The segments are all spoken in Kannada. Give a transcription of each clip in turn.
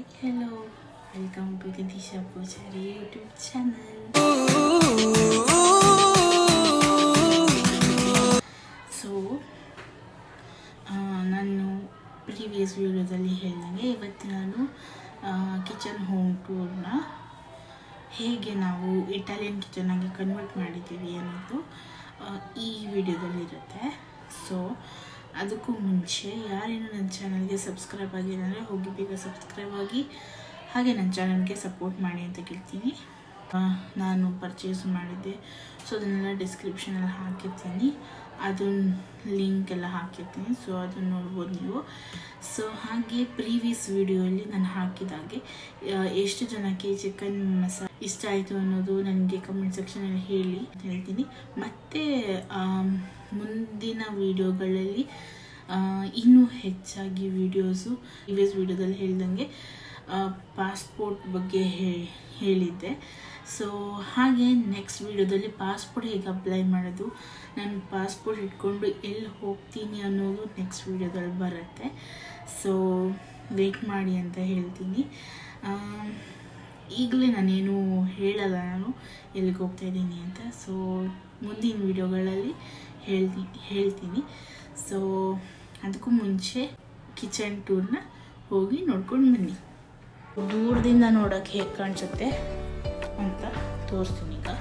hi hello welcome to the Disha Pujari YouTube channel so ನಾನು ಪ್ರೀವಿಯಸ್ ವಿಡಿಯೋದಲ್ಲಿ ಹೇಳಿದಂಗೆ ಇವತ್ತು ನಾನು ಕಿಚನ್ ಹೋಮ್ ಟೂರ್ನ ಹೇಗೆ ನಾವು ಇಟಾಲಿಯನ್ ಕಿಚನಾಗಿ ಕನ್ವರ್ಟ್ ಮಾಡಿದ್ದೀವಿ ಅನ್ನೋದು ಆ, ಈ ವಿಡಿಯೋದಲ್ಲಿರುತ್ತೆ ಸೊ ಅದಕ್ಕೂ ಮುಂಚೆ ಯಾರೇನು ನನ್ನ ಚಾನಲ್ಗೆ ಸಬ್ಸ್ಕ್ರೈಬ್ ಆಗಿಲ್ಲ ಅಂದರೆ ಹೋಗಿ ಬೇಗ ಸಬ್ಸ್ಕ್ರೈಬ್ ಆಗಿ ಹಾಗೆ ನನ್ನ ಚಾನಲ್ಗೆ ಸಪೋರ್ಟ್ ಮಾಡಿ ಅಂತ ಕೇಳ್ತೀನಿ ಆ, ನಾನು ಪರ್ಚೇಸ್ ಮಾಡಿದ್ದೆ ಸೊ ಅದನ್ನೆಲ್ಲ ಡಿಸ್ಕ್ರಿಪ್ಷನಲ್ಲಿ ಹಾಕಿರ್ತೀನಿ ಅದನ್ನ ಲಿಂಕ್ ಎಲ್ಲ ಹಾಕಿರ್ತೀನಿ ಸೊ ಅದನ್ನು ನೋಡ್ಬೋದು ನೀವು ಸೊ ಹಾಗೆ ಪ್ರೀವಿಯಸ್ ವಿಡಿಯೋಲಿ ನಾನು ಹಾಕಿದಾಗೆ ಆ, ಎಷ್ಟು ಜನಕ್ಕೆ ಚಿಕನ್ ಮಸಾಲ ಇಷ್ಟ ಆಯಿತು ಅನ್ನೋದು ನನಗೆ ಕಮೆಂಟ್ ಸೆಕ್ಷನಲ್ಲಿ ಹೇಳಿ ಅಂತ ಹೇಳ್ತೀನಿ ಮತ್ತು ಮುಂದಿನ ವಿಡಿಯೋಗಳಲ್ಲಿ ಆ, ಇನ್ನೂ ಹೆಚ್ಚಾಗಿ ವಿಡಿಯೋಸು ಪ್ರೀವಿಯಸ್ ವಿಡಿಯೋದಲ್ಲಿ ಹೇಳ್ದಂಗೆ ಪಾಸ್ಪೋರ್ಟ್ ಬಗ್ಗೆ ಹೇ- ಹೇಳಿದ್ದೆ ಸೊ ಹಾಗೆ ನೆಕ್ಸ್ಟ್ ವಿಡಿಯೋದಲ್ಲಿ ಪಾಸ್ಪೋರ್ಟ್ ಹೇಗೆ ಅಪ್ಲೈ ಮಾಡೋದು ನಾನು ಪಾಸ್ಪೋರ್ಟ್ ಇಟ್ಕೊಂಡು ಎಲ್ಲಿ ಹೋಗ್ತೀನಿ ಅನ್ನೋದು ನೆಕ್ಸ್ಟ್ ವಿಡಿಯೋದಲ್ಲಿ ಬರುತ್ತೆ ಸೊ ವೇಟ್ ಮಾಡಿ ಅಂತ ಹೇಳ್ತೀನಿ ಈಗಲೇ ನಾನೇನು ಹೇಳಲ್ಲ ನಾನು ಎಲ್ಲಿಗೆ ಹೋಗ್ತಾ ಇದ್ದೀನಿ ಅಂತ ಸೊ ಮುಂದಿನ ವಿಡಿಯೋಗಳಲ್ಲಿ ಹೇಳ್ತಿ ಹೇಳ್ತೀನಿ ಸೊ ಅದಕ್ಕೂ ಮುಂಚೆ ಕಿಚನ್ ಟೂರ್ನ ಹೋಗಿ ನೋಡ್ಕೊಂಡು ಬನ್ನಿ ದೂರದಿಂದ ನೋಡೋಕ್ಕೆ ಹೇಗೆ ಕಾಣಿಸುತ್ತೆ ಅಂತ ತೋರಿಸ್ತೀನಿ ಈಗ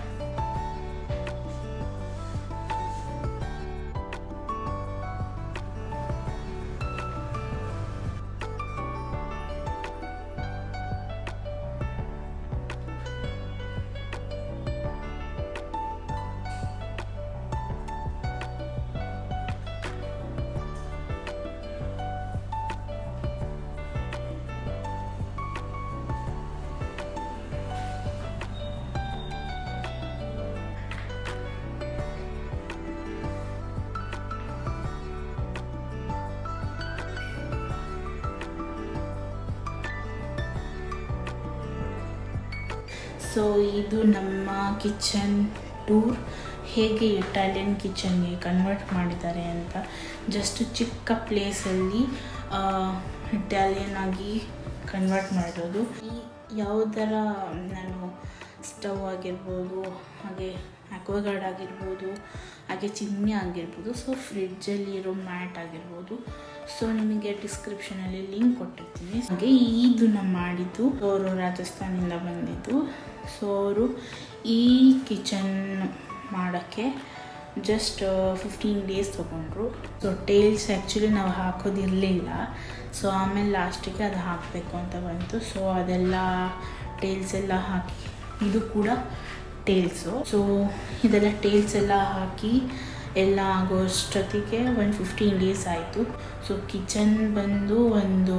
ಸೊ ಇದು ನಮ್ಮ ಕಿಚನ್ ಟೂರ್ ಹೇಗೆ ಇಟಾಲಿಯನ್ ಕಿಚನ್ಗೆ ಕನ್ವರ್ಟ್ ಮಾಡಿದ್ದಾರೆ ಅಂತ ಜಸ್ಟ್ ಚಿಕ್ಕ ಪ್ಲೇಸಲ್ಲಿ ಇಟಾಲಿಯನ್ ಆಗಿ ಕನ್ವರ್ಟ್ ಮಾಡಿರೋದು ಈ ಯಾವ ಥರ ನಾನು ಸ್ಟವ್ ಆಗಿರ್ಬೋದು ಹಾಗೆ ಅಕ್ವಾಗಾರ್ಡ್ ಆಗಿರ್ಬೋದು ಹಾಗೆ ಚಿಮ್ನಿ ಆಗಿರ್ಬೋದು ಸೊ ಫ್ರಿಡ್ಜಲ್ಲಿ ಇರೋ ಮ್ಯಾಟ್ ಆಗಿರ್ಬೋದು ಸೊ ನಿಮಗೆ ಡಿಸ್ಕ್ರಿಪ್ಷನಲ್ಲಿ ಲಿಂಕ್ ಕೊಟ್ಟಿರ್ತೀನಿ ಹಾಗೆ ಇದನ್ನ ಮಾಡಿದ್ದು ಅವರು ರಾಜಸ್ಥಾನಿಂದ ಬಂದಿದ್ದು ಸೊ ಅವರು ಈ ಕಿಚನ್ ಮಾಡೋಕ್ಕೆ ಜಸ್ಟ್ ಫಿಫ್ಟೀನ್ ಡೇಸ್ ತೊಗೊಂಡ್ರು ಸೊ ಟೇಲ್ಸ್ ಆ್ಯಕ್ಚುಲಿ ನಾವು ಹಾಕೋದಿರಲಿಲ್ಲ ಸೊ ಆಮೇಲೆ ಲಾಸ್ಟಿಗೆ ಅದು ಹಾಕಬೇಕು ಅಂತ ಬಂತು ಸೊ ಅದೆಲ್ಲ ಟೇಲ್ಸ್ ಎಲ್ಲ ಹಾಕಿ ಇದು ಕೂಡ ಟೇಲ್ಸು ಸೊ ಇದೆಲ್ಲ ಟೇಲ್ಸ್ ಎಲ್ಲ ಹಾಕಿ ಎಲ್ಲ ಆಗೋಷ್ಟೊತ್ತಿಗೆ ಒಂದು ಫಿಫ್ಟೀನ್ ಡೇಸ್ ಆಯಿತು ಸೊ ಕಿಚನ್ ಬಂದು ಒಂದು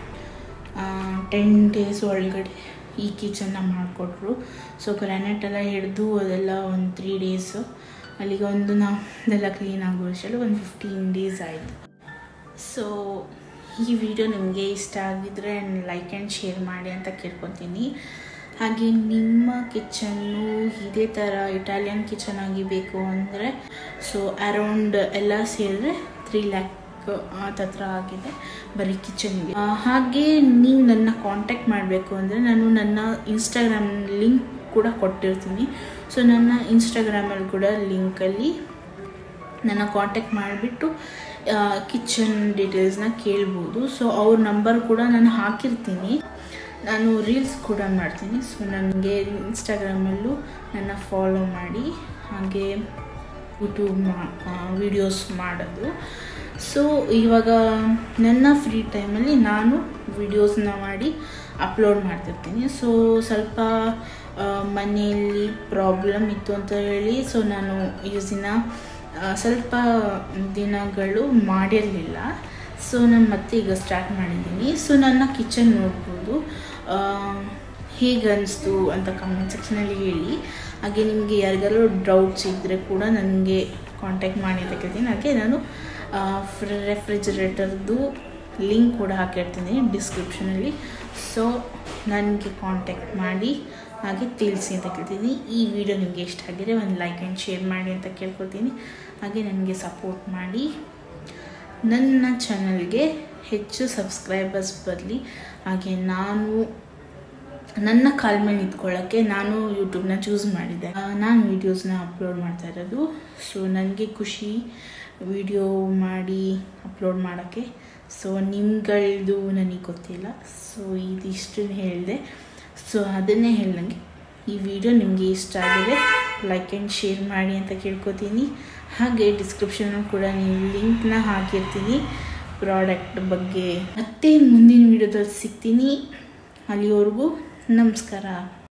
ಟೆನ್ ಡೇಸ್ ಒಳಗಡೆ ಈ ಕಿಚನ್ನ ಮಾಡಿಕೊಟ್ರು ಸೊ ಗ್ರಾನೈಟ್ ಎಲ್ಲ ಹಿಡಿದು ಅದೆಲ್ಲ ಒಂದು ತ್ರೀ ಡೇಸು ಅಲ್ಲಿಗೆ ಒಂದು ನಾವು ಅದೆಲ್ಲ ಕ್ಲೀನ್ ಆಗುವಷ್ಟರಲ್ಲಿ ಒಂದು ಫಿಫ್ಟೀನ್ ಡೇಸ್ ಆಯಿತು ಸೊ ಈ ವಿಡಿಯೋ ನಿಮಗೆ ಇಷ್ಟ ಆಗಿದ್ರೆ ಲೈಕ್ ಆ್ಯಂಡ್ ಶೇರ್ ಮಾಡಿ ಅಂತ ಕೇಳ್ಕೊತೀನಿ ಹಾಗೆ ನಿಮ್ಮ ಕಿಚನ್ನು ಇದೇ ಥರ ಇಟಾಲಿಯನ್ ಕಿಚನ್ ಆಗಿ ಬೇಕು ಅಂದರೆ ಸೊ ಅರೌಂಡ್ ಎಲ್ಲ ಸೇರಿದ್ರೆ ತ್ರೀ ಲ್ಯಾಕ್ ಹತ್ರ ಆಗಿದೆ ಬರೀ ಕಿಚನ್ಗೆ ಹಾಗೆ ನೀವು ನನ್ನ ಕಾಂಟ್ಯಾಕ್ಟ್ ಮಾಡಬೇಕು ಅಂದರೆ ನಾನು ನನ್ನ ಇನ್ಸ್ಟಾಗ್ರಾಮ್ ಲಿಂಕ್ ಕೂಡ ಕೊಟ್ಟಿರ್ತೀನಿ ಸೊ ನನ್ನ ಇನ್ಸ್ಟಾಗ್ರಾಮಲ್ಲಿ ಕೂಡ ಲಿಂಕಲ್ಲಿ ನನ್ನ ಕಾಂಟ್ಯಾಕ್ಟ್ ಮಾಡಿಬಿಟ್ಟು ಕಿಚನ್ ಡೀಟೇಲ್ಸ್ನ ಕೇಳ್ಬೋದು ಸೊ ಅವ್ರ ನಂಬರ್ ಕೂಡ ನಾನು ಹಾಕಿರ್ತೀನಿ ನಾನು ರೀಲ್ಸ್ ಕೂಡ ಮಾಡ್ತೀನಿ ಸೊ ನನಗೆ ಇನ್ಸ್ಟಾಗ್ರಾಮಲ್ಲೂ ನನ್ನ ಫಾಲೋ ಮಾಡಿ ಹಾಗೆ ಯೂಟ್ಯೂಬ್ ಮಾ ವಿಡಿಯೋಸ್ ಮಾಡೋದು ಸೊ ಇವಾಗ ನನ್ನ ಫ್ರೀ ಟೈಮಲ್ಲಿ ನಾನು ವಿಡಿಯೋಸ್ನ ಮಾಡಿ ಅಪ್ಲೋಡ್ ಮಾಡ್ತಿರ್ತೀನಿ ಸೊ ಸ್ವಲ್ಪ ಆ, ಮನೆಯಲ್ಲಿ ಪ್ರಾಬ್ಲಮ್ ಇತ್ತು ಅಂತ ಹೇಳಿ ಸೊ ನಾನು ಈ ದಿನ ಆ, ಸ್ವಲ್ಪ ದಿನಗಳು ಮಾಡಿರಲಿಲ್ಲ ಸೊ ನಾನು ಮತ್ತೆ ಈಗ ಸ್ಟಾರ್ಟ್ ಮಾಡಿದ್ದೀನಿ ಸೊ ನನ್ನ ಕಿಚನ್ ನೋಡ್ಬೋದು ಆ, ಹೇಗೆ ಅನಿಸ್ತು ಅಂತ ಕಮೆಂಟ್ ಸೆಕ್ಷನಲ್ಲಿ ಹೇಳಿ ಹಾಗೆ ನಿಮಗೆ ಯಾರಿಗಾರು ಡೌಟ್ಸ್ ಇದ್ದರೆ ಕೂಡ ನನಗೆ ಕಾಂಟ್ಯಾಕ್ಟ್ ಮಾಡಿ ಅಂತ ಕೇಳ್ತೀನಿ ಹಾಗೆ ನಾನು ರೆಫ್ರಿಜರೇಟರ್ದು ಲಿಂಕ್ ಕೂಡ ಹಾಕಿರ್ತೀನಿ ಡಿಸ್ಕ್ರಿಪ್ಷನಲ್ಲಿ ಸೊ ನನಗೆ ಕಾಂಟ್ಯಾಕ್ಟ್ ಮಾಡಿ ಹಾಗೆ ತಿಳಿಸಿ ಅಂತ ಕೇಳ್ತೀನಿ ಈ ವಿಡಿಯೋ ನಿಮಗೆ ಇಷ್ಟ ಆಗಿದೆ ಒಂದು ಲೈಕ್ ಆ್ಯಂಡ್ ಶೇರ್ ಮಾಡಿ ಅಂತ ಕೇಳ್ಕೊತೀನಿ ಹಾಗೆ ನನಗೆ ಸಪೋರ್ಟ್ ಮಾಡಿ ನನ್ನ ಚಾನಲ್ಗೆ ಹೆಚ್ಚು ಸಬ್ಸ್ಕ್ರೈಬರ್ಸ್ ಬರಲಿ ಹಾಗೆ ನಾನು ನನ್ನ ಕಾಲ ಮೇಲೆ ನಿಂತ್ಕೊಳ್ಳೋಕ್ಕೆ ನಾನು ಯೂಟ್ಯೂಬ್ನ ಚೂಸ್ ಮಾಡಿದ್ದೆ ಆ, ನಾನು ವೀಡಿಯೋಸ್ನ ಅಪ್ಲೋಡ್ ಮಾಡ್ತಾ ಇರೋದು ಸೊ ನನಗೆ ಖುಷಿ ವಿಡಿಯೋ ಮಾಡಿ ಅಪ್ಲೋಡ್ ಮಾಡೋಕ್ಕೆ ಸೊ ನಿಮ್ಗಳದು ನನಗೆ ಗೊತ್ತಿಲ್ಲ ಸೊ ಇದಿಷ್ಟು ಹೇಳಿದೆ ಸೊ ಅದನ್ನೇ ಹೇಳ್ದಂಗೆ ಈ ವಿಡಿಯೋ ನಿಮಗೆ ಇಷ್ಟ ಆಗಿದೆ ಲೈಕ್ ಆ್ಯಂಡ್ ಶೇರ್ ಮಾಡಿ ಅಂತ ಕೇಳ್ಕೊತೀನಿ ಹಾಗೆ ಡಿಸ್ಕ್ರಿಪ್ಷನ್ನು ಕೂಡ ನೀವು ಲಿಂಕ್ನ ಹಾಕಿರ್ತೀನಿ ಪ್ರಾಡಕ್ಟ್ ಬಗ್ಗೆ ಮತ್ತೆ ಮುಂದಿನ ವಿಡಿಯೋದಲ್ಲಿ ಸಿಗ್ತೀನಿ ಅಲ್ಲಿವರೆಗೂ ನಮಸ್ಕಾರ